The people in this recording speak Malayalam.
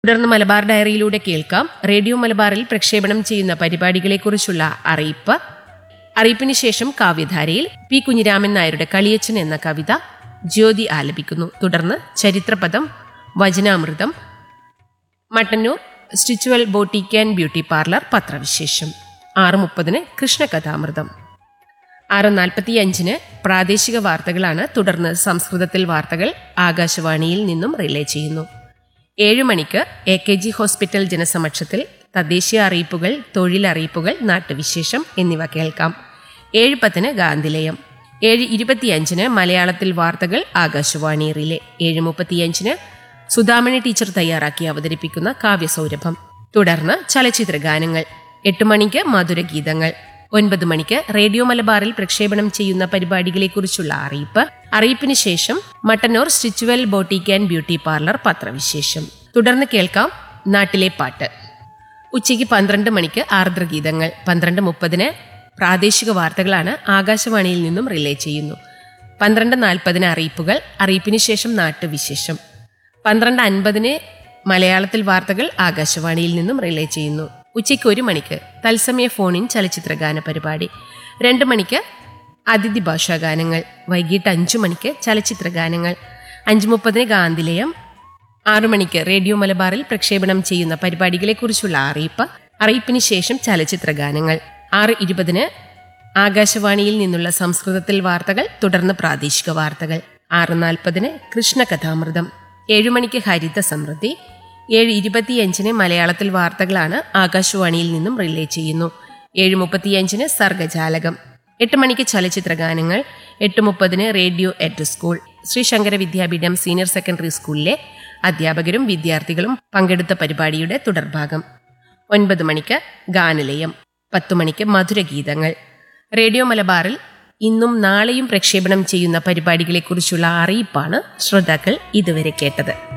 തുടർന്ന് മലബാർ ഡയറിയിലൂടെ കേൾക്കാം റേഡിയോ മലബാറിൽ പ്രക്ഷേപണം ചെയ്യുന്ന പരിപാടികളെക്കുറിച്ചുള്ള അറിയിപ്പ് അറിയിപ്പിന് ശേഷം കാവ്യധാരയിൽ പി കുഞ്ഞിരാമൻ നായരുടെ കളിയച്ചൻ എന്ന കവിത ജ്യോതി ആലപിക്കുന്നു തുടർന്ന് ചരിത്രപദം വചനാമൃതം Mattannur Stitchual boutique and beauty parlour പത്രവിശേഷം ആറ് മുപ്പതിന് കൃഷ്ണകഥാമൃതം ആറ് നാൽപ്പത്തി അഞ്ചിന് പ്രാദേശിക വാർത്തകളാണ് തുടർന്ന് സംസ്കൃതത്തിൽ വാർത്തകൾ ആകാശവാണിയിൽ നിന്നും റിലേ ചെയ്യുന്നു ഏഴ് മണിക്ക് എ കെ ജി ഹോസ്പിറ്റൽ ജനസമക്ഷത്തിൽ തദ്ദേശീയ അറിയിപ്പുകൾ തൊഴിലറിയിപ്പുകൾ നാട്ടുവിശേഷം എന്നിവ കേൾക്കാം ഏഴ് പത്തിന് ഗാന്ധിലയം ഏഴ് ഇരുപത്തിയഞ്ചിന് മലയാളത്തിൽ വാർത്തകൾ ആകാശവാണി റിലേ ഏഴ് മുപ്പത്തിയഞ്ചിന് സുധാമണി ടീച്ചർ തയ്യാറാക്കി അവതരിപ്പിക്കുന്ന കാവ്യസൗരഭം തുടർന്ന് ചലച്ചിത്ര ഗാനങ്ങൾ എട്ട് മണിക്ക് മധുരഗീതങ്ങൾ ഒൻപത് മണിക്ക് റേഡിയോ മലബാറിൽ പ്രക്ഷേപണം ചെയ്യുന്ന പരിപാടികളെക്കുറിച്ചുള്ള അറിയിപ്പ് അറിയിപ്പിന് ശേഷം Mattannur Stitchual boutique and beauty parlour പത്രവിശേഷം തുടർന്ന് കേൾക്കാം നാട്ടിലെ പാട്ട് ഉച്ചയ്ക്ക് പന്ത്രണ്ട് മണിക്ക് ആർദ്രഗീതങ്ങൾ പന്ത്രണ്ട് മുപ്പതിന് പ്രാദേശിക വാർത്തകളാണ് ആകാശവാണിയിൽ നിന്നും റിലേ ചെയ്യുന്നു പന്ത്രണ്ട് നാൽപ്പതിന് അറിയിപ്പുകൾ അറിയിപ്പിന് ശേഷം നാട്ടുവിശേഷം പന്ത്രണ്ട് അൻപതിന് മലയാളത്തിൽ വാർത്തകൾ ആകാശവാണിയിൽ നിന്നും റിലേ ചെയ്യുന്നു ഉച്ചയ്ക്ക് ഒരു മണിക്ക് തത്സമയ ഫോണിൻ ചലച്ചിത്ര ഗാന പരിപാടി രണ്ട് മണിക്ക് അതിഥി ഭാഷാ ഗാനങ്ങൾ വൈകിട്ട് അഞ്ചു മണിക്ക് ചലച്ചിത്ര ഗാനങ്ങൾ അഞ്ചു മുപ്പതിന് ഗാന്ധിലയം ആറു മണിക്ക് റേഡിയോ മലബാറിൽ പ്രക്ഷേപണം ചെയ്യുന്ന പരിപാടികളെക്കുറിച്ചുള്ള അറിയിപ്പ് അറിയിപ്പിന് ശേഷം ചലച്ചിത്ര ഗാനങ്ങൾ ആറ് ഇരുപതിന് ആകാശവാണിയിൽ നിന്നുള്ള സംസ്കൃതത്തിൽ വാർത്തകൾ തുടർന്ന് പ്രാദേശിക വാർത്തകൾ ആറ് നാൽപ്പതിന് കൃഷ്ണകഥാമൃതം ഏഴുമണിക്ക് ഹരിത സമൃദ്ധി ഏഴ് ഇരുപത്തിയഞ്ചിന് മലയാളത്തിൽ വാർത്തകളാണ് ആകാശവാണിയിൽ നിന്നും റിലേ ചെയ്യുന്നു ഏഴ് മുപ്പത്തിയഞ്ചിന് സർഗജാലകം എട്ട് മണിക്ക് ചലച്ചിത്ര ഗാനങ്ങൾ എട്ട് മുപ്പതിന് radio at school Sree Sankara Vidyapeetham senior secondary സ്കൂളിലെ അധ്യാപകരും വിദ്യാർത്ഥികളും പങ്കെടുത്ത പരിപാടിയുടെ തുടർഭാഗം ഒൻപത് മണിക്ക് ഗാനലയം പത്തു മണിക്ക് മധുരഗീതങ്ങൾ റേഡിയോ മലബാറിൽ ഇന്നും നാളെയും പ്രക്ഷേപണം ചെയ്യുന്ന പരിപാടികളെക്കുറിച്ചുള്ള അറിയിപ്പാണ് ശ്രോതാക്കൾ ഇതുവരെ കേട്ടത്